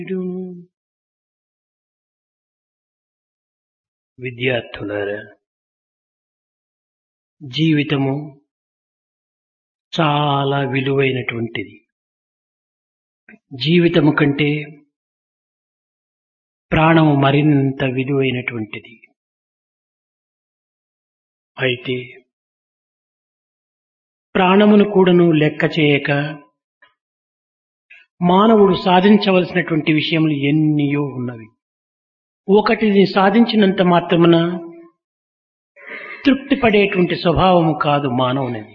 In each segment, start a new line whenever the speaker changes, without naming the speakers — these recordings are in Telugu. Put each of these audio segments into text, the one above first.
విద్యార్థులారా జీవితము చాలా విలువైనటువంటిది జీవితము కంటే ప్రాణము మరింత విలువైనటువంటిది అయితే ప్రాణమును కూడాను లెక్క చేయక మానవుడు సాధించవలసినటువంటి విషయములు ఎన్నియో ఉన్నవి ఒకటిని సాధించినంత మాత్రమున తృప్తి పడేటువంటి స్వభావము కాదు మానవునిది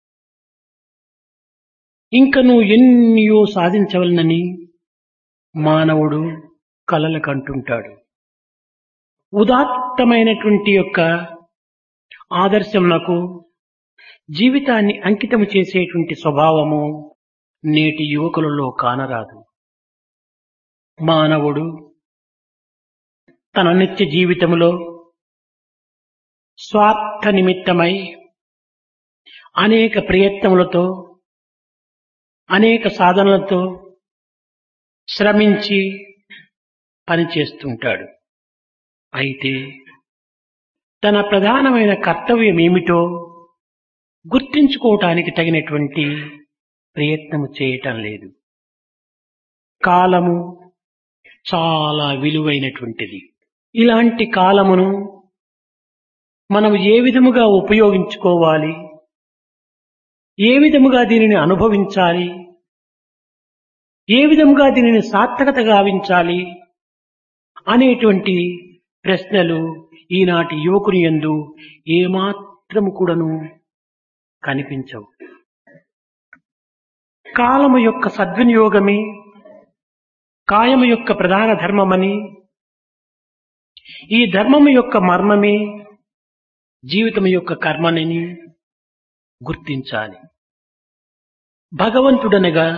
ఇంకను ఎన్నియో సాధించవలనని మానవుడు కలలు కంటుంటాడు ఉదాత్తమైనటువంటి యొక్క ఆదర్శమునకు జీవితాన్ని అంకితము చేసేటువంటి స్వభావము నేటి యువకులలో కానరాదు మానవుడు తన నిత్య జీవితములో స్వార్థ నిమిత్తమై అనేక ప్రయత్నములతో అనేక సాధనలతో శ్రమించి పనిచేస్తుంటాడు అయితే తన ప్రధానమైన కర్తవ్యం ఏమిటో గుర్తించుకోవటానికి తగినటువంటి ప్రయత్నము చేయటం లేదు కాలము చాలా విలువైనటువంటిది ఇలాంటి కాలమును మనం ఏ విధముగా ఉపయోగించుకోవాలి ఏ విధముగా దీనిని అనుభవించాలి ఏ విధముగా దీనిని సార్థకత గావించాలి అనేటువంటి ప్రశ్నలు ఈనాటి యువకుని యందు ఏమాత్రము కూడాను కనిపించవు కాలము యొక్క సద్వినియోగమే కాయము యొక్క ప్రధాన ధర్మమని ఈ ధర్మము యొక్క మర్మమే జీవితం యొక్క కర్మనని గుర్తించాలి భగవంతుడనగా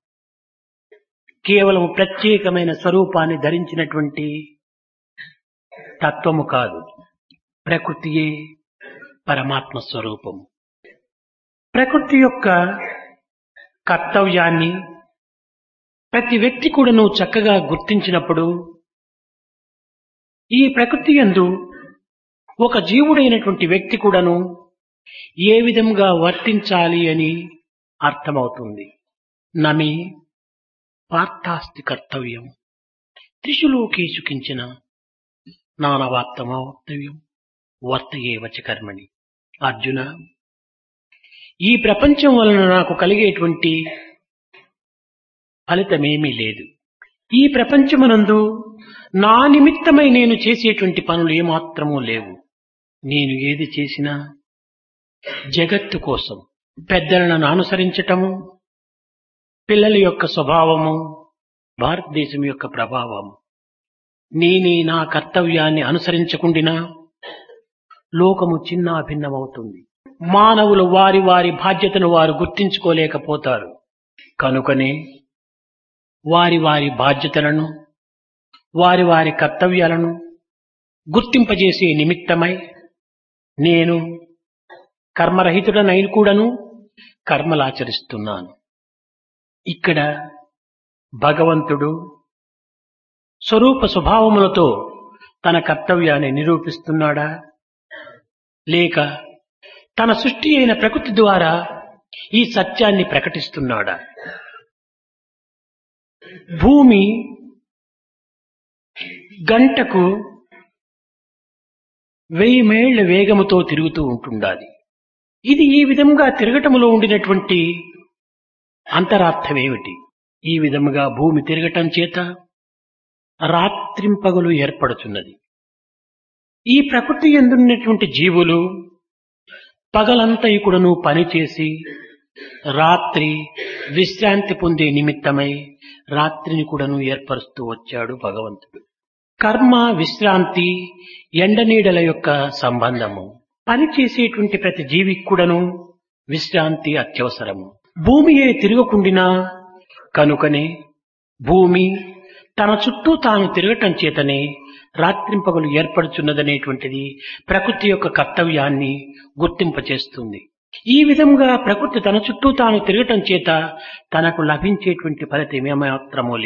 కేవలం ప్రత్యేకమైన స్వరూపాన్ని ధరించినటువంటి తత్వము కాదు ప్రకృతియే పరమాత్మ స్వరూపము ప్రకృతి యొక్క కర్తవ్యాన్ని ప్రతి వ్యక్తి కూడాను చక్కగా గుర్తించినప్పుడు ఈ ప్రకృతి యందు ఒక జీవుడైనటువంటి వ్యక్తి కూడాను ఏ విధంగా వర్తించాలి అని అర్థమవుతుంది నమి పార్థాస్తి కర్తవ్యం త్రిశులోకేషు కించిన నానవాప్తమవక్తవ్యం వర్తయేవచ కర్మణి అర్జున ఈ ప్రపంచం వలన నాకు కలిగేటువంటి ఫలితమేమీ లేదు ఈ ప్రపంచమునందు నా నిమిత్తమై నేను చేసేటువంటి పనులు ఏమాత్రమూ లేవు నేను ఏది చేసినా జగత్తు కోసం పెద్దలను అనుసరించటము పిల్లల యొక్క స్వభావము భారతదేశం యొక్క ప్రభావము నేనే నా కర్తవ్యాన్ని అనుసరించకుండినా లోకము చిన్న భిన్నమవుతుంది మానవులు వారి వారి బాధ్యతను వారు గుర్తించుకోలేకపోతారు కనుకనే వారి వారి బాధ్యతలను వారి వారి కర్తవ్యాలను గుర్తింపజేసే నిమిత్తమై నేను కర్మరహితుడనైన కూడాను కర్మలాచరిస్తున్నాను ఇక్కడ భగవంతుడు స్వరూప స్వభావములతో తన కర్తవ్యాన్ని నిరూపిస్తున్నాడా లేక తన సృష్టి అయిన ప్రకృతి ద్వారా ఈ సత్యాన్ని ప్రకటిస్తున్నాడా భూమి గంటకు వెయ్యి మైళ్ళ వేగముతో తిరుగుతూ ఉంటుండాలి ఇది ఈ విధంగా తిరగటములో ఉండినటువంటి అంతరార్థమేమిటి ఈ విధముగా భూమి తిరగటం చేత రాత్రింపగలు ఏర్పడుతున్నది ఈ ప్రకృతి ఎందున్నటువంటి జీవులు పగలంతయుకుడను పనిచేసి రాత్రి విశ్రాంతి పొందే నిమిత్తమై రాత్రిని కూడాను ఏర్పరుస్తూ వచ్చాడు భగవంతుడు కర్మ విశ్రాంతి ఎండనీడల యొక్క సంబంధము పని చేసేటువంటి ప్రతి జీవికి కూడాను విశ్రాంతి అత్యవసరము భూమియే తిరగకుండినా కనుకనే భూమి తన చుట్టూ తాను తిరగటం చేతనే రాత్రింపగలు ఏర్పడుచున్నదనేటువంటిది ప్రకృతి యొక్క కర్తవ్యాన్ని గుర్తింపచేస్తుంది ఈ విధంగా ప్రకృతి తన చుట్టూ తాను తిరగటం చేత తనకు లభించేటువంటి ఫలితం ఏమాత్రమూ లేదు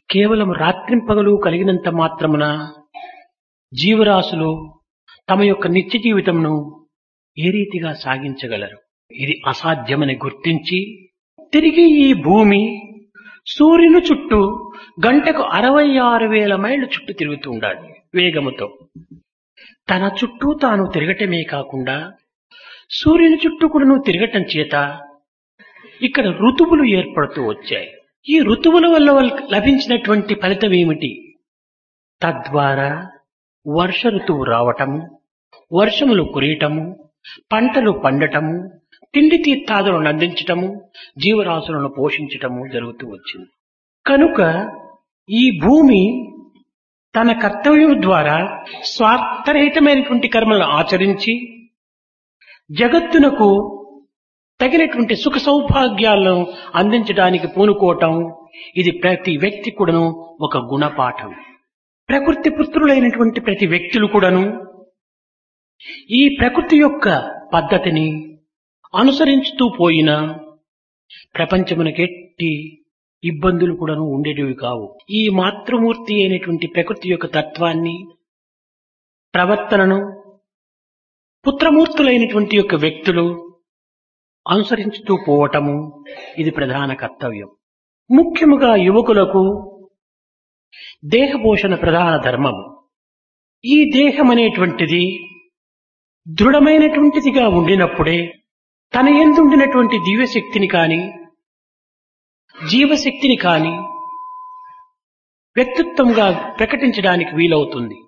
కేవలం రాత్రింపగలు కలిగినంత మాత్రమున జీవరాశులు తమ యొక్క నిత్య జీవితంను ఏ రీతిగా సాగించగలరు ఇది అసాధ్యమని గుర్తించి తిరిగి ఈ భూమి సూర్యుని చుట్టూ గంటకు అరవై ఆరు వేల మైళ్ళు చుట్టూ తిరుగుతూ ఉండాలి వేగముతో తన చుట్టూ తాను తిరగటమే కాకుండా సూర్యుని చుట్టూ కూడాను తిరగటం చేత ఇక్కడ ఋతువులు ఏర్పడుతూ వచ్చాయి ఈ ఋతువుల వల్ల వాళ్ళకి లభించినటువంటి ఫలితం ఏమిటి తద్వారా వర్ష ఋతువు రావటము వర్షములు కురియటము పంటలు పండటము తిండి తీర్థాదులను అందించటము జీవరాశులను పోషించటము జరుగుతూ వచ్చింది కనుక ఈ భూమి తన కర్తవ్యం ద్వారా స్వార్థరహితమైనటువంటి కర్మలను ఆచరించి జగత్తునకు తగినటువంటి సుఖ సౌభాగ్యాలను అందించడానికి పూనుకోవటం ఇది ప్రతి వ్యక్తి కూడాను ఒక గుణపాఠం ప్రకృతి పుత్రులైనటువంటి ప్రతి వ్యక్తులు కూడాను ఈ ప్రకృతి యొక్క పద్ధతిని అనుసరించుతూ పోయినా ప్రపంచమునకెట్టి ఇబ్బందులు కూడాను ఉండేటివి కావు ఈ మాతృమూర్తి అయినటువంటి ప్రకృతి యొక్క తత్వాన్ని ప్రవర్తనను పుత్రమూర్తులైనటువంటి యొక్క వ్యక్తులు అనుసరించుతూ పోవటము ఇది ప్రధాన కర్తవ్యం ముఖ్యముగా యువకులకు దేహపోషణ ప్రధాన ధర్మము ఈ దేహం అనేటువంటిది దృఢమైనటువంటిదిగా ఉండినప్పుడే తన ఎందుండినటువంటి దివ్యశక్తిని కాని జీవశక్తిని కాని వ్యక్తిత్వంగా ప్రకటించడానికి వీలవుతుంది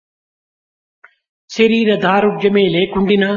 శరీర దారుఢ్యమే లేకుండినా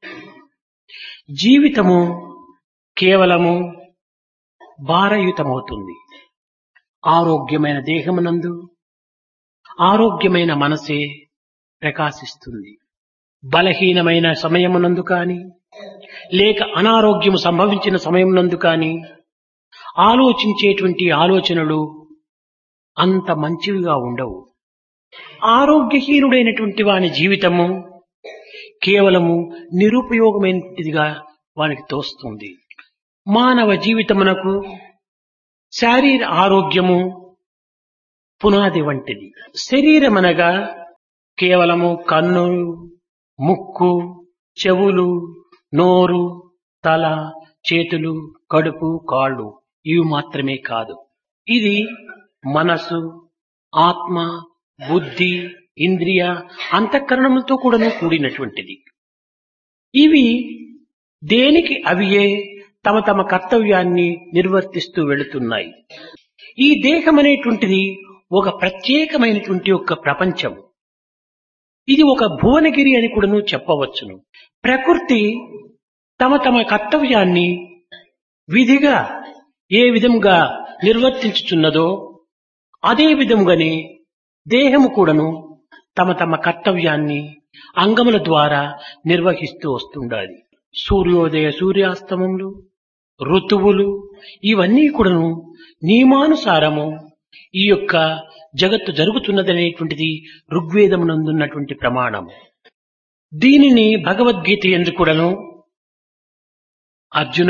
జీవితము కేవలము భారయుతమవుతుంది ఆరోగ్యమైన దేహమునందు ఆరోగ్యమైన మనసే ప్రకాశిస్తుంది బలహీనమైన సమయమునందు కాని లేక అనారోగ్యము సంభవించిన సమయమునందు కాని ఆలోచించేటువంటి ఆలోచనలు అంత మంచివిగా ఉండవు ఆరోగ్యహీనుడైనటువంటి వాని జీవితము కేవలము నిరుపయోగమైనదిగా వానికి తోస్తుంది మానవ జీవితమునకు శారీర ఆరోగ్యము పునాది వంటిది శరీరమనగా కేవలము కన్ను ముక్కు చెవులు నోరు తల చేతులు కడుపు కాళ్ళు ఇవి మాత్రమే కాదు ఇది మనసు ఆత్మ బుద్ధి ఇంద్రియ అంతఃకరణములతో కూడాను కూడినటువంటిది ఇవి దేనికి అవియే తమ తమ కర్తవ్యాన్ని నిర్వర్తిస్తూ వెళుతున్నాయి ఈ దేహం అనేటువంటిది ఒక ప్రత్యేకమైనటువంటి ఒక ప్రపంచం ఇది ఒక భువనగిరి అని కూడాను చెప్పవచ్చును ప్రకృతి తమ తమ కర్తవ్యాన్ని విధిగా ఏ విధంగా నిర్వర్తించుచున్నదో అదే విధంగానే దేహము కూడాను తమ తమ కర్తవ్యాన్ని అంగముల ద్వారా నిర్వహిస్తూ వస్తుండాలి సూర్యోదయ సూర్యాస్తమములు ఋతువులు ఇవన్నీ కూడాను నియమానుసారము ఈ యొక్క జగత్తు జరుగుతున్నదనేటువంటిది ఋగ్వేదమునందున్నటువంటి ప్రమాణం దీనిని భగవద్గీత ఎందుకు కూడాను అర్జున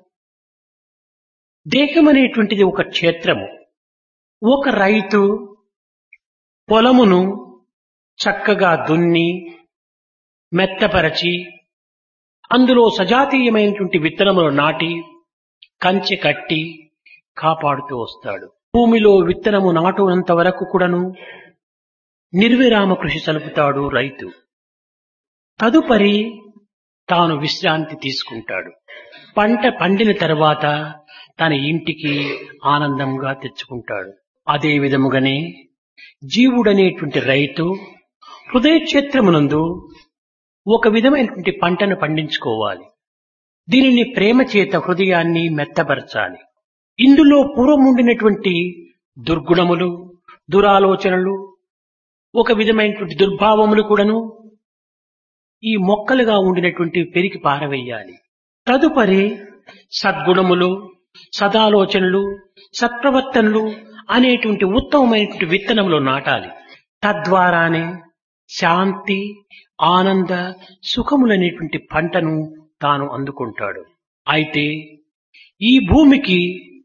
దేహం అనేటువంటిది ఒక క్షేత్రము ఒక రైతు పొలమును చక్కగా దున్ని మెత్తపరచి అందులో సజాతీయమైనటువంటి విత్తనములు నాటి కంచె కట్టి కాపాడుతూ వస్తాడు భూమిలో విత్తనము నాటునంత వరకు కూడాను నిర్విరామ కృషి సలుపుతాడు రైతు తదుపరి తాను విశ్రాంతి తీసుకుంటాడు పంట పండిన తర్వాత తన ఇంటికి ఆనందంగా తెచ్చుకుంటాడు అదే విధముగానే జీవుడనేటువంటి రైతు హృదయ క్షేత్రమునందు ఒక విధమైనటువంటి పంటను పండించుకోవాలి దీనిని ప్రేమ చేత హృదయాన్ని మెత్తపరచాలి ఇందులో పూర్వం ఉండినటువంటి దుర్గుణములు దురాలోచనలు ఒక విధమైనటువంటి దుర్భావములు కూడాను ఈ మొక్కలుగా ఉండినటువంటి పెరిగి పారవేయాలి తదుపరి సద్గుణములు సదాలోచనలు సత్ప్రవర్తనలు అనేటువంటి ఉత్తమమైనటువంటి విత్తనములు నాటాలి తద్వారానే శాంతి ఆనంద సుఖములనేటువంటి పంటను తాను అందుకుంటాడు అయితే ఈ భూమికి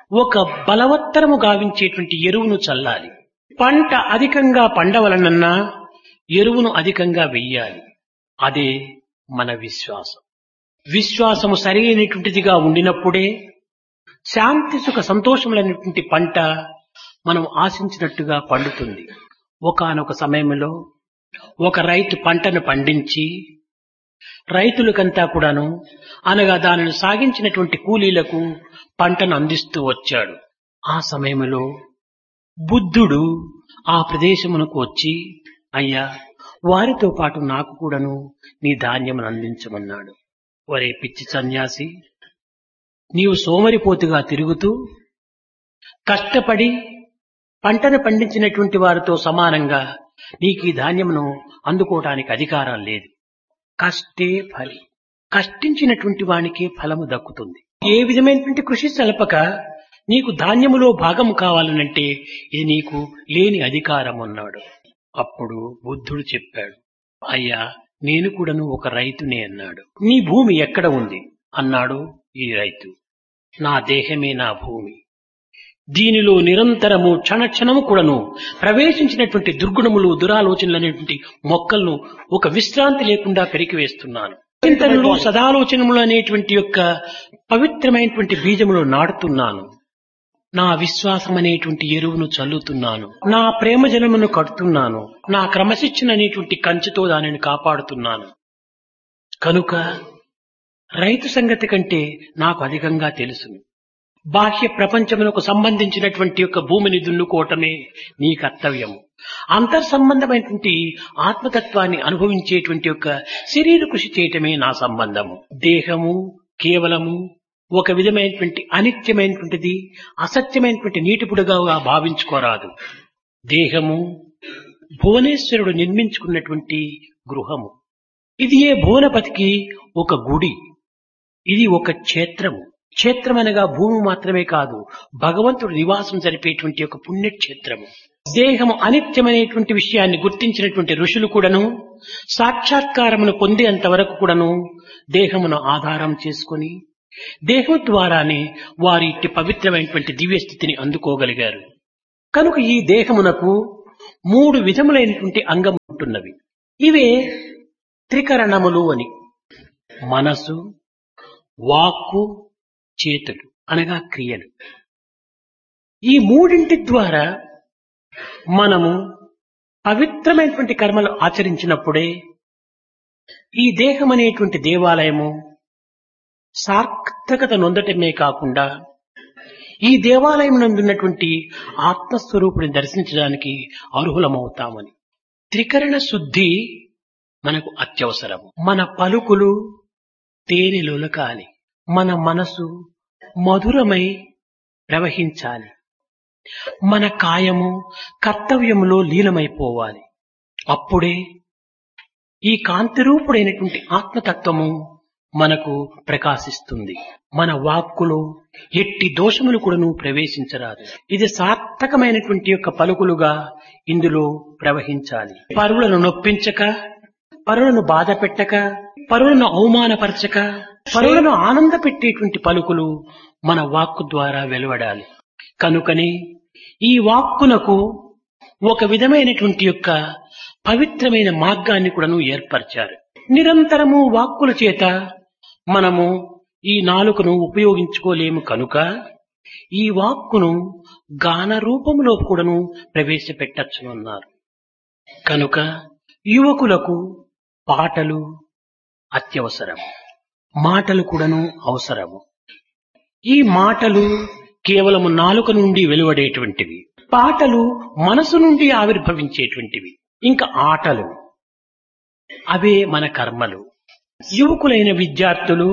ఒక బలవత్తరము గావించేటువంటి ఎరువును చల్లాలి పంట అధికంగా పండవలనన్నా ఎరువును అధికంగా వెయ్యాలి అదే మన విశ్వాసం విశ్వాసము సరైనటువంటిదిగా ఉండినప్పుడే శాంతి సుఖ సంతోషములైనటువంటి పంట మనం ఆశించినట్టుగా పండుతుంది ఒకానొక సమయంలో ఒక రైతు పంటను పండించి రైతులకంతా కూడాను అనగా దానిని సాగించినటువంటి కూలీలకు పంటను అందిస్తూ వచ్చాడు ఆ సమయంలో బుద్ధుడు ఆ ప్రదేశమునకు వచ్చి అయ్యా వారితో పాటు నాకు కూడాను నీ ధాన్యమును అందించమన్నాడు ఒరే పిచ్చి సన్యాసి నీవు సోమరిపోతుగా తిరుగుతూ కష్టపడి పంటను పండించినటువంటి వారితో సమానంగా నీకు ఈ ధాన్యమును అందుకోవటానికి అధికారం లేదు కష్టే ఫలి కష్టించినటువంటి వానికే ఫలము దక్కుతుంది ఏ విధమైనటువంటి కృషి సలపక నీకు ధాన్యములో భాగం కావాలనంటే ఇది నీకు లేని అధికారం అన్నాడు అప్పుడు బుద్ధుడు చెప్పాడు అయ్యా నేను కూడాను ఒక రైతునే అన్నాడు నీ భూమి ఎక్కడ ఉంది అన్నాడు ఈ రైతు నా దేహమే నా భూమి దీనిలో నిరంతరము క్షణక్షణము కూడాను ప్రవేశించినటువంటి దుర్గుణములు దురాలోచనలు అనేటువంటి మొక్కలను ఒక విశ్రాంతి లేకుండా పెరికివేస్తున్నాను చింతనలు సదాలోచనములు అనేటువంటి యొక్క పవిత్రమైనటువంటి బీజములు నాటుతున్నాను నా విశ్వాసం అనేటువంటి ఎరువును చల్లుతున్నాను నా ప్రేమ జలమును కడుతున్నాను నా క్రమశిక్షణ అనేటువంటి కంచెతో దానిని కాపాడుతున్నాను కనుక రైతు సంగతి కంటే నాకు అధికంగా తెలుసును బాహ్య ప్రపంచమునకు సంబంధించినటువంటి యొక్క భూమిని దున్నుకోవటమే నీ కర్తవ్యము అంతర్ సంబంధమైనటువంటి ఆత్మతత్వాన్ని అనుభవించేటువంటి యొక్క శరీర కృషి చేయటమే నా సంబంధము దేహము కేవలము ఒక విధమైనటువంటి అనిత్యమైనటువంటిది అసత్యమైనటువంటి నీటిపుడుగా భావించుకోరాదు దేహము భువనేశ్వరుడు నిర్మించుకున్నటువంటి గృహము ఇది ఏ భువనపతికి ఒక గుడి ఇది ఒక క్షేత్రము క్షేత్రం అనగా భూమి మాత్రమే కాదు భగవంతుడు నివాసం జరిపేటువంటి ఒక పుణ్యక్షేత్రము దేహము అనిత్యమనేటువంటి విషయాన్ని గుర్తించినటువంటి ఋషులు కూడాను సాక్షాత్కారమును పొందేంత వరకు కూడాను దేహమును ఆధారం చేసుకొని దేహం ద్వారానే వారి ఇట్టి పవిత్రమైనటువంటి దివ్య స్థితిని అందుకోగలిగారు కనుక ఈ దేహమునకు మూడు విధములైనటువంటి అంగం ఉంటున్నవి ఇవే త్రికరణములు అని మనసు వాక్కు చేతులు అనగా క్రియలు ఈ మూడింటి ద్వారా మనము పవిత్రమైనటువంటి కర్మలు ఆచరించినప్పుడే ఈ దేహం అనేటువంటి దేవాలయము సార్థకత నొందటమే కాకుండా ఈ దేవాలయం నందున్నటువంటి ఆత్మస్వరూపుని దర్శించడానికి అర్హులమవుతామని త్రికరణ శుద్ధి మనకు అత్యవసరం మన పలుకులు తేనెలులకాలి మన మనసు మధురమై ప్రవహించాలి మన కాయము కర్తవ్యములో లీనమైపోవాలి అప్పుడే ఈ కాంతిరూపుడైనటువంటి ఆత్మతత్వము మనకు ప్రకాశిస్తుంది మన వాక్కులో ఎట్టి దోషములు కూడాను ప్రవేశించరాదు ఇది సార్థకమైనటువంటి యొక్క పలుకులుగా ఇందులో ప్రవహించాలి పరులను నొప్పించక పరులను బాధ పెట్టక పరులను అవమానపరచక పరులను ఆనంద పెట్టేటువంటి పలుకులు మన వాక్కు ద్వారా వెలువడాలి కనుకనే ఈ వాక్కునకు ఒక విధమైనటువంటి యొక్క పవిత్రమైన మార్గాన్ని కూడాను ఏర్పరిచారు నిరంతరము వాక్కుల చేత మనము ఈ నాలుకను ఉపయోగించుకోలేము కనుక ఈ వాక్కును గాన రూపంలో కూడాను ప్రవేశపెట్టచ్చునన్నారు కనుక యువకులకు పాటలు అత్యవసరం మాటలు కూడాను అవసరము ఈ మాటలు కేవలము నాలుక నుండి వెలువడేటువంటివి పాటలు మనసు నుండి ఆవిర్భవించేటువంటివి ఇంకా ఆటలు అవే మన కర్మలు యువకులైన విద్యార్థులు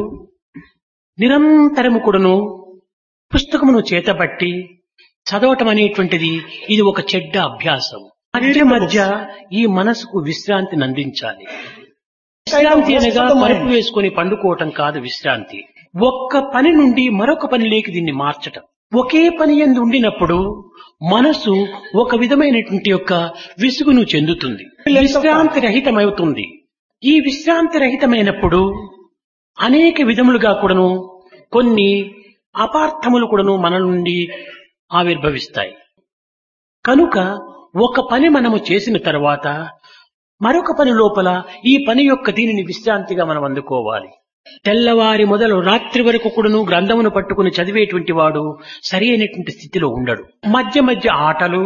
నిరంతరము కూడాను పుస్తకమును చేతబట్టి చదవటం అనేటువంటిది ఇది ఒక చెడ్డ అభ్యాసం మధ్య మధ్య ఈ మనసుకు విశ్రాంతిని అందించాలి విశ్రాంతి అనగా మరుపు వేసుకొని పండుకోవటం కాదు విశ్రాంతి ఒక్క పని నుండి మరొక పనిలోకి దీన్ని మార్చటం ఒకే పని ఎందు ఉండినప్పుడు మనసు ఒక విధమైనటువంటి యొక్క విసుగును చెందుతుంది విశ్రాంతి రహితమవుతుంది ఈ విశ్రాంతి రహితమైనప్పుడు అనేక విధములుగా కూడాను కొన్ని అపార్థములు కూడాను మన నుండి ఆవిర్భవిస్తాయి కనుక ఒక పని మనము చేసిన తర్వాత మరొక పని లోపల ఈ పని యొక్క దీనిని విశ్రాంతిగా మనం అందుకోవాలి తెల్లవారి మొదలు రాత్రి వరకు కూడాను గ్రంథమును పట్టుకుని చదివేటువంటి వాడు సరి అయినటువంటి స్థితిలో ఉండడు మధ్య మధ్య ఆటలు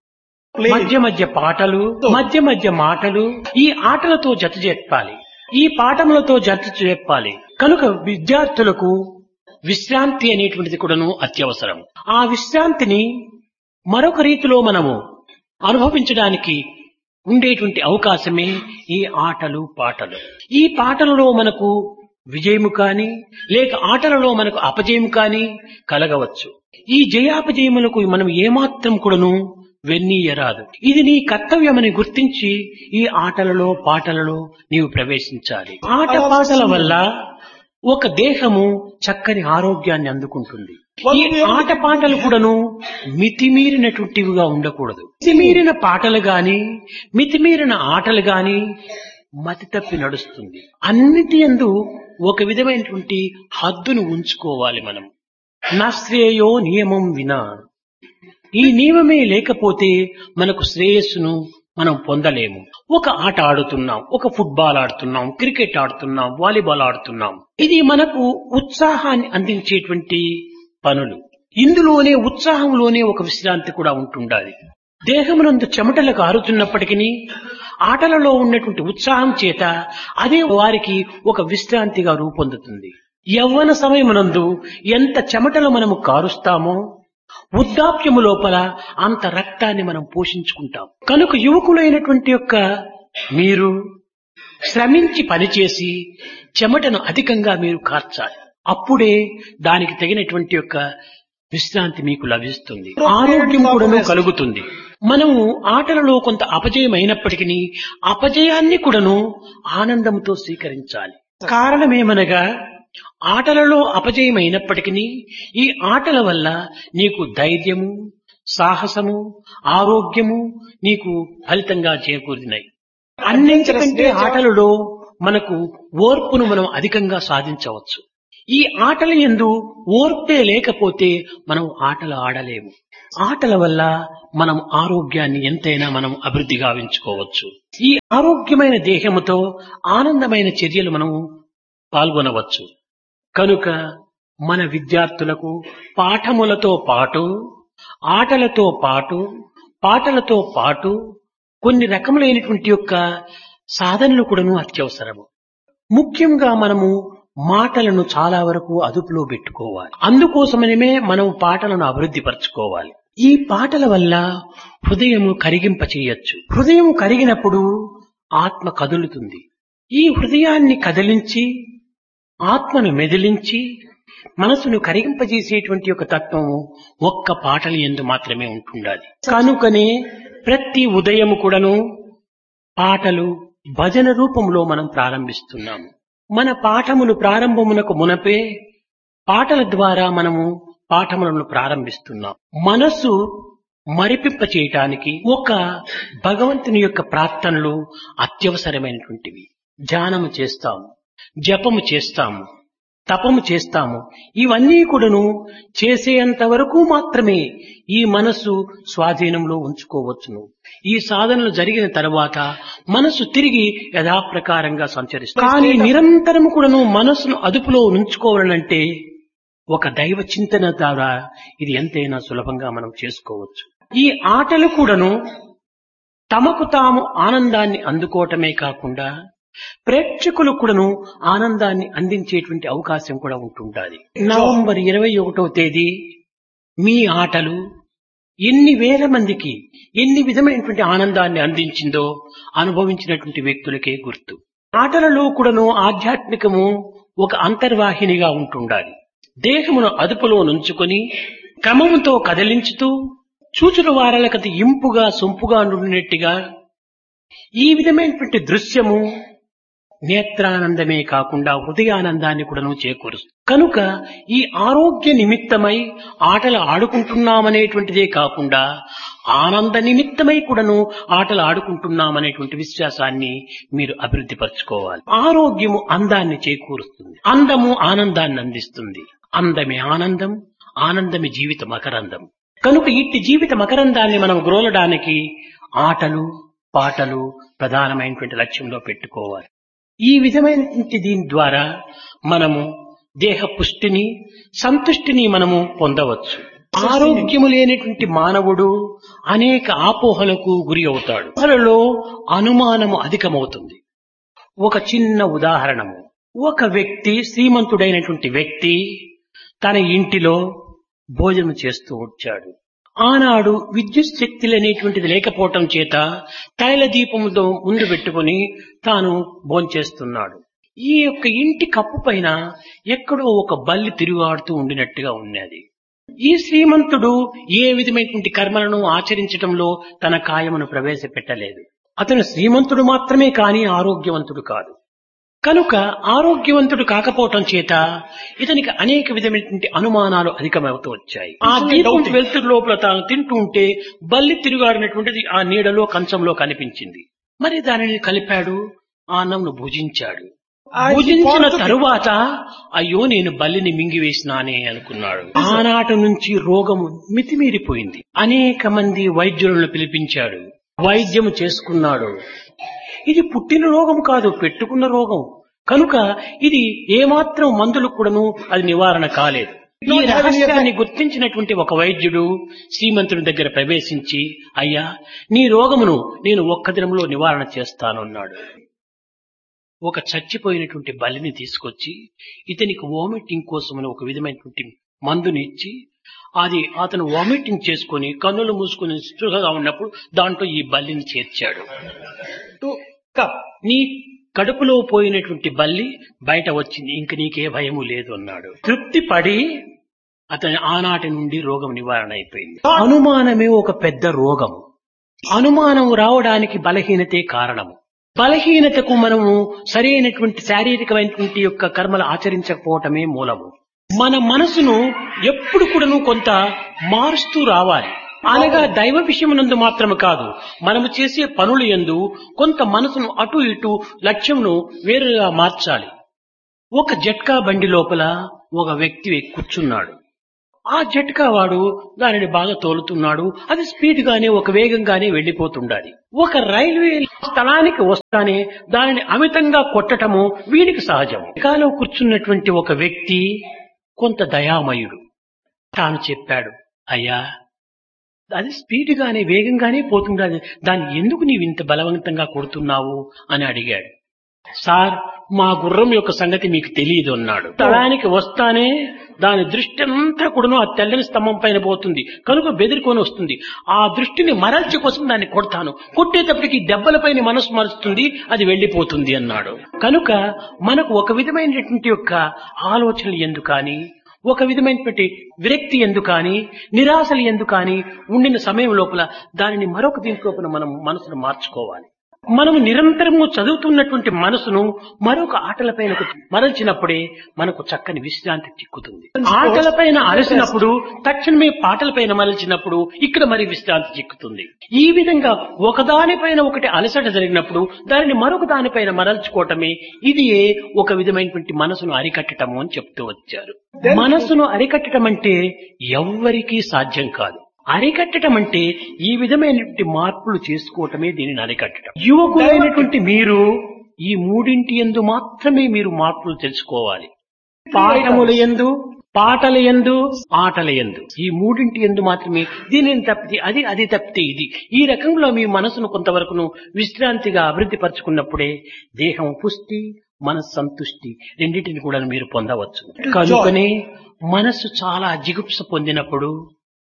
మధ్య మధ్య పాటలు మధ్య మధ్య మాటలు ఈ ఆటలతో జత చెప్పాలి ఈ పాఠములతో జత చెప్పాలి కనుక విద్యార్థులకు విశ్రాంతి అనేటువంటిది కూడాను అత్యవసరం ఆ విశ్రాంతిని మరొక రీతిలో మనము అనుభవించడానికి ఉండేటువంటి అవకాశమే ఈ ఆటలు పాటలు ఈ పాటలలో మనకు విజయము కాని లేక ఆటలలో మనకు అపజయం కాని కలగవచ్చు ఈ జయాపజయములకు మనం ఏమాత్రం కూడాను వెన్నీయరాదు ఇది నీ కర్తవ్యమని గుర్తించి ఈ ఆటలలో పాటలలో నీవు ప్రవేశించాలి ఆట పాటల వల్ల ఒక దేహము చక్కని ఆరోగ్యాన్ని అందుకుంటుంది ఈ ఆట పాటలు కూడాను మితిమీరినటువంటివిగా ఉండకూడదు మితిమీరిన పాటలు గాని మితిమీరిన ఆటలు గాని మతి తప్పి నడుస్తుంది అన్నిటి ఎందు ఒక విధమైనటువంటి హద్దును ఉంచుకోవాలి మనం నశ్రేయో నియమం వినా ఈ నియమమే లేకపోతే మనకు శ్రేయస్సును మనం పొందలేము ఒక ఆట ఆడుతున్నాం ఒక ఫుట్బాల్ ఆడుతున్నాం క్రికెట్ ఆడుతున్నాం వాలీబాల్ ఆడుతున్నాం ఇది మనకు ఉత్సాహాన్ని అందించేటువంటి పనులు ఇందులోనే ఉత్సాహంలోనే ఒక విశ్రాంతి కూడా ఉంటుండాలి దేహమునందు చెమటలు కారుతున్నప్పటికీ ఆటలలో ఉన్నటువంటి ఉత్సాహం చేత అదే వారికి ఒక విశ్రాంతిగా రూపొందుతుంది యవ్వన సమయమునందు ఎంత చెమటలు మనము కారుస్తామో వృద్ధాప్యము లోపల అంత రక్తాన్ని మనం పోషించుకుంటాం కనుక యువకులైనటువంటి యొక్క మీరు శ్రమించి పనిచేసి చెమటను అధికంగా మీరు కార్చాలి అప్పుడే దానికి తగినటువంటి యొక్క విశ్రాంతి మీకు లభిస్తుంది ఆరోగ్యం కూడాను కలుగుతుంది మనము ఆటలలో కొంత అపజయం అయినప్పటికీ అపజయాన్ని కూడాను ఆనందంతో స్వీకరించాలి కారణమేమనగా ఆటలలో అపజయం అయినప్పటికీ ఈ ఆటల వల్ల నీకు ధైర్యము సాహసము ఆరోగ్యము నీకు ఫలితంగా చేకూరినాయి అన్నింటికంటే ఆటలలో మనకు ఓర్పును మనం అధికంగా సాధించవచ్చు ఈ ఆటల ఎందు ఓర్పే లేకపోతే మనం ఆటలు ఆడలేము ఆటల వల్ల మనం ఆరోగ్యాన్ని ఎంతైనా మనం అభివృద్ధి గావించుకోవచ్చు ఈ ఆరోగ్యమైన దేహముతో ఆనందమైన చర్యలు మనము పాల్గొనవచ్చు కనుక మన విద్యార్థులకు పాఠములతో పాటు ఆటలతో పాటు పాటలతో పాటు కొన్ని రకములైనటువంటి యొక్క సాధనలు కూడాను అత్యవసరము ముఖ్యంగా మనము మాటలను చాలా వరకు అదుపులో పెట్టుకోవాలి అందుకోసమనే మనం పాటలను అభివృద్ధి పరచుకోవాలి ఈ పాటల వల్ల హృదయము కరిగింప చేయొచ్చు హృదయం కరిగినప్పుడు ఆత్మ కదులుతుంది ఈ హృదయాన్ని కదిలించి ఆత్మను మెదిలించి మనసును కరిగింపజేసేటువంటి ఒక తత్వము ఒక్క పాటలు ఎందు మాత్రమే ఉంటుండాలి కనుకనే ప్రతి ఉదయము కూడాను పాటలు భజన రూపంలో మనం ప్రారంభిస్తున్నాము మన పాఠములు ప్రారంభమునకు మునపే పాటల ద్వారా మనము పాఠములను ప్రారంభిస్తున్నాం మనస్సు మరిపింప చేయటానికి ఒక భగవంతుని యొక్క ప్రార్థనలు అత్యవసరమైనటువంటివి ధ్యానము చేస్తాము జపము చేస్తాము తపము చేస్తాము ఇవన్నీ కూడాను చేసేంత వరకు మాత్రమే ఈ మనస్సు స్వాధీనంలో ఉంచుకోవచ్చును ఈ సాధనలు జరిగిన తర్వాత మనస్సు తిరిగి యథాప్రకారంగా సంచరిస్తుంది కానీ నిరంతరము కూడాను మనస్సును అదుపులో ఉంచుకోవాలంటే ఒక దైవ చింతన ద్వారా ఇది ఎంతైనా సులభంగా మనం చేసుకోవచ్చు ఈ ఆటలు కూడాను తమకు తాము ఆనందాన్ని అందుకోవటమే కాకుండా ప్రేక్షకులు కూడాను ఆనందాన్ని అందించేటువంటి అవకాశం కూడా ఉంటుండాలి నవంబర్ ఇరవై ఒకటవ తేదీ మీ ఆటలు ఎన్ని వేల మందికి ఎన్ని విధమైనటువంటి ఆనందాన్ని అందించిందో అనుభవించినటువంటి వ్యక్తులకే గుర్తు ఆటలలో కూడాను ఆధ్యాత్మికము ఒక అంతర్వాహినిగా ఉంటుండాలి దేహమును అదుపులో నుంచుకొని క్రమముతో కదిలించుతూ చూచుల వారలకది ఇంపుగా సొంపుగా నుండినట్టుగా ఈ విధమైనటువంటి దృశ్యము నేత్రానందమే కాకుండా హృదయానందాన్ని కూడాను చేకూరుస్తుంది కనుక ఈ ఆరోగ్య నిమిత్తమై ఆటలు ఆడుకుంటున్నామనేటువంటిదే కాకుండా ఆనంద నిమిత్తమై కూడాను ఆటలు ఆడుకుంటున్నామనేటువంటి విశ్వాసాన్ని మీరు అభివృద్ధి పరచుకోవాలి ఆరోగ్యము అందాన్ని చేకూరుస్తుంది అందము ఆనందాన్ని అందిస్తుంది అందమే ఆనందం ఆనందమే జీవిత మకరందం కనుక ఇట్టి జీవిత మకరందాన్ని మనం గ్రోలడానికి ఆటలు పాటలు ప్రధానమైనటువంటి లక్ష్యంలో పెట్టుకోవాలి ఈ విధమైనటువంటి దీని ద్వారా మనము దేహ పుష్టిని సంతుష్టిని మనము పొందవచ్చు ఆరోగ్యము లేనటువంటి మానవుడు అనేక ఆపోహలకు గురి అవుతాడు వాళ్ళలో అనుమానము అధికమవుతుంది ఒక చిన్న ఉదాహరణము ఒక వ్యక్తి శ్రీమంతుడైనటువంటి వ్యక్తి తన ఇంటిలో భోజనం చేస్తూ వచ్చాడు ఆనాడు విద్యుత్ శక్తులు అనేటువంటిది లేకపోవటం చేత తైల దీపముతో ముందు పెట్టుకుని తాను భోంచేస్తున్నాడు ఈ యొక్క ఇంటి కప్పు పైన ఎక్కడో ఒక బల్లి తిరుగాడుతూ ఉండినట్టుగా ఉన్నది ఈ శ్రీమంతుడు ఏ విధమైనటువంటి కర్మలను ఆచరించటంలో తన కాయమును ప్రవేశపెట్టలేదు అతను శ్రీమంతుడు మాత్రమే కాని ఆరోగ్యవంతుడు కాదు కనుక ఆరోగ్యవంతుడు కాకపోవటం చేత ఇతనికి అనేక విధమైనటువంటి అనుమానాలు అధికమవుతూ వచ్చాయి ఆ దీపం వెలుతురు లోపల తాను తింటూ ఉంటే బల్లి తిరుగాడినటువంటిది ఆ నీడలో కంచంలో కనిపించింది మరి దానిని కలిపాడు ఆ అన్నంను భుజించాడు భుజించిన తరువాత అయ్యో నేను బల్లిని మింగివేసినానే అనుకున్నాడు ఆనాటి నుంచి రోగము మితిమీరిపోయింది అనేక మంది వైద్యులను పిలిపించాడు వైద్యం చేసుకున్నాడు ఇది పుట్టిన రోగం కాదు పెట్టుకున్న రోగం కనుక ఇది ఏమాత్రం మందులు కూడాను అది నివారణ కాలేదు ఈ రహస్యాన్ని గుర్తించినటువంటి ఒక వైద్యుడు శ్రీమంతుని దగ్గర ప్రవేశించి అయ్యా నీ రోగమును నేను ఒక్క దినంలో నివారణ చేస్తానన్నాడు ఒక చచ్చిపోయినటువంటి బలిని తీసుకొచ్చి ఇతనికి వామిటింగ్ కోసమని ఒక విధమైనటువంటి మందుని ఇచ్చి అది అతను వామిటింగ్ చేసుకొని కన్నులు మూసుకొని స్పృహగా ఉన్నప్పుడు దాంట్లో ఈ బల్లిని చేర్చాడు నీ కడుపులో పోయినటువంటి బల్లి బయట వచ్చింది ఇంక నీకే భయము లేదు అన్నాడు తృప్తి పడి అతని ఆనాటి నుండి రోగం నివారణ అయిపోయింది అనుమానమే ఒక పెద్ద రోగం అనుమానం రావడానికి బలహీనతే కారణము బలహీనతకు మనము సరైనటువంటి శారీరకమైనటువంటి యొక్క కర్మలు ఆచరించకపోవటమే మూలము మన మనసును ఎప్పుడు కూడాను కొంత మారుస్తూ రావాలి అనగా దైవ విషయమునందు మాత్రమే కాదు మనము చేసే పనులు ఎందు కొంత మనసును అటు ఇటు లక్ష్యంను వేరుగా మార్చాలి ఒక జట్కా బండి లోపల ఒక వ్యక్తి కూర్చున్నాడు ఆ జట్కా వాడు దానిని బాగా తోలుతున్నాడు అది స్పీడ్ గానే ఒక వేగంగానే వెళ్లిపోతుండాలి ఒక రైల్వే స్థలానికి వస్తానే దానిని అమితంగా కొట్టటము వీడికి సహజం జట్కాలో కూర్చున్నటువంటి ఒక వ్యక్తి కొంత దయామయుడు తాను చెప్పాడు అయ్యా అది స్పీడ్ గానే వేగంగానే పోతుండాలి దాన్ని ఎందుకు నీవు ఇంత బలవంతంగా కొడుతున్నావు అని అడిగాడు సార్ మా గుర్రం యొక్క సంగతి మీకు తెలియదు అన్నాడు స్థలానికి వస్తానే దాని దృష్టి అంతా కూడాను ఆ తెల్లని స్తంభం పైన పోతుంది కనుక బెదిరికొని వస్తుంది ఆ దృష్టిని మరల్చి కోసం దాన్ని కొడతాను కొట్టేటప్పటికి దెబ్బలపైన మనసు మరుస్తుంది అది వెళ్లిపోతుంది అన్నాడు కనుక మనకు ఒక విధమైనటువంటి యొక్క ఆలోచనలు ఎందుకు కానీ ఒక విధమైనటువంటి విరక్తి ఎందు కానీ నిరాశలు ఎందు కానీ ఉండిన సమయం లోపల దానిని మరొక దీంట్లో మనం మనసును మార్చుకోవాలి మనము నిరంతరము చదువుతున్నటువంటి మనసును మరొక ఆటలపైన మరల్చినప్పుడే మనకు చక్కని విశ్రాంతి చిక్కుతుంది ఆటలపైన అలసినప్పుడు తక్షణమే పాటలపైన మరల్చినప్పుడు ఇక్కడ మరి విశ్రాంతి చిక్కుతుంది ఈ విధంగా ఒకదానిపైన ఒకటి అలసట జరిగినప్పుడు దానిని మరొక దానిపైన మరల్చుకోవటమే ఇది ఒక విధమైనటువంటి మనసును అరికట్టటము అని చెప్తూ వచ్చారు మనసును అరికట్టడం అంటే ఎవ్వరికీ సాధ్యం కాదు అరికట్టడం అంటే ఈ విధమైనటువంటి మార్పులు చేసుకోవటమే దీనిని అరికట్టడం యువకులైనటువంటి మీరు ఈ మూడింటి ఎందు మాత్రమే మీరు మార్పులు తెలుసుకోవాలి పాఠముల ఎందు పాటల ఎందు ఆటల ఎందు ఈ మూడింటి ఎందు మాత్రమే దీనిని తప్పితే అది అది తప్పితే ఇది ఈ రకంలో మీ మనసును కొంతవరకును విశ్రాంతిగా అభివృద్ధి పరుచుకున్నప్పుడే దేహం పుష్టి మనసు సంతుష్టి రెండింటిని కూడా మీరు పొందవచ్చు కనుకనే మనస్సు చాలా జిగుప్స పొందినప్పుడు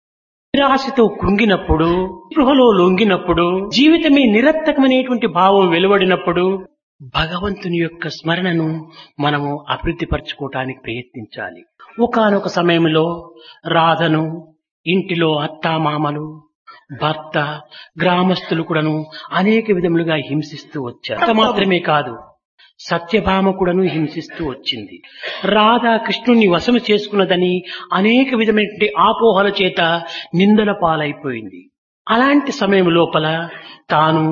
నిరాశతో కృంగినప్పుడు గృహలో లొంగినప్పుడు జీవితమే నిరర్థకమైనటువంటి భావం వెలువడినప్పుడు భగవంతుని యొక్క స్మరణను మనము అభివృద్ధి పరచుకోవటానికి ప్రయత్నించాలి ఒకనొక సమయంలో రాధను ఇంటిలో అత్తామామలు భర్త గ్రామస్తులు కూడాను అనేక విధములుగా హింసిస్తూ వచ్చారు మాత్రమే కాదు సత్యభామ కూడాను హింసిస్తూ వచ్చింది రాధా కృష్ణుణ్ణి వశము చేసుకున్నదని అనేక విధమైనటువంటి ఆపోహల చేత నిందల పాలైపోయింది అలాంటి సమయం లోపల తాను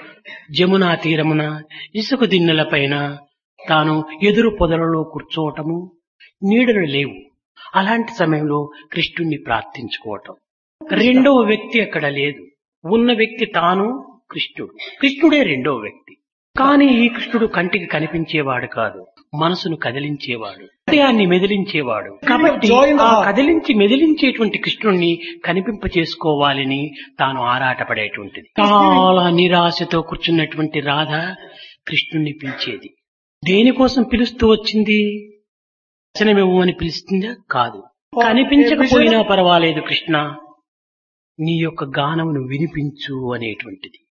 జమునా తీరమున ఇసుక దిన్నెలపైన తాను ఎదురు పొదలలో కూర్చోవటము నీడలు లేవు అలాంటి సమయంలో కృష్ణుణ్ణి ప్రార్థించుకోవటం రెండవ వ్యక్తి అక్కడ లేదు ఉన్న వ్యక్తి తాను కృష్ణుడు కృష్ణుడే రెండవ వ్యక్తి కానీ ఈ కృష్ణుడు కంటికి కనిపించేవాడు కాదు మనసును కదిలించేవాడు హృదయాన్ని మెదిలించేవాడు కాబట్టి ఆ కదిలించి మెదిలించేటువంటి కృష్ణుణ్ణి కనిపింప చేసుకోవాలని తాను ఆరాటపడేటువంటిది చాలా నిరాశతో కూర్చున్నటువంటి రాధ కృష్ణుణ్ణి పిలిచేది దేనికోసం పిలుస్తూ వచ్చింది వచనమివ్వమని పిలుస్తుందా కాదు కనిపించకపోయినా పర్వాలేదు కృష్ణ నీ యొక్క గానమును వినిపించు అనేటువంటిది